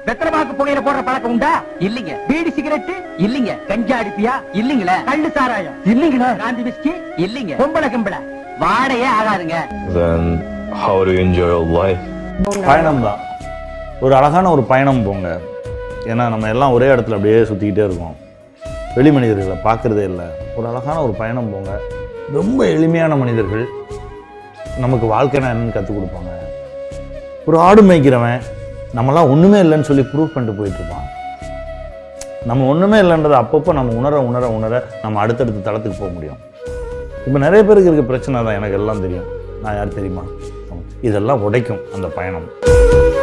வெத்தலமாக்கு புகையில போடுற பழக்கம் உண்டா இல்லீங்க பீடி சிகரெட் இல்லீங்க கஞ்சா அடிப்பியா இல்லீங்களே கள்ளு சாராயம் இல்லீங்களா காந்தி விஸ்கி இல்லீங்க பொம்பளை கும்பளை வாடையே ஆகாதுங்க then how do you enjoy your life? பயணம் தான் ஒரு அழகான ஒரு பயணம் போங்க ஏன்னா நம்ம எல்லாம் ஒரே இடத்துல அப்படியே சுற்றிக்கிட்டே இருக்கோம் வெளி மனிதர்களை பார்க்குறதே இல்லை ஒரு அழகான ஒரு பயணம் போங்க ரொம்ப எளிமையான மனிதர்கள் நமக்கு வாழ்க்கைனா என்னன்னு கற்றுக் கொடுப்பாங்க ஒரு ஆடு மேய்க்கிறவன் நம்மலாம் ஒன்றுமே இல்லைன்னு சொல்லி ப்ரூவ் பண்ணிட்டு போயிட்டுருப்பான் நம்ம ஒன்றுமே இல்லைன்றதை அப்பப்போ நம்ம உணர உணர உணர நம்ம அடுத்தடுத்த தளத்துக்கு போக முடியும் இப்போ நிறைய பேருக்கு இருக்க பிரச்சனை தான் எனக்கு எல்லாம் தெரியும் நான் யார் தெரியுமா இதெல்லாம் உடைக்கும் அந்த பயணம்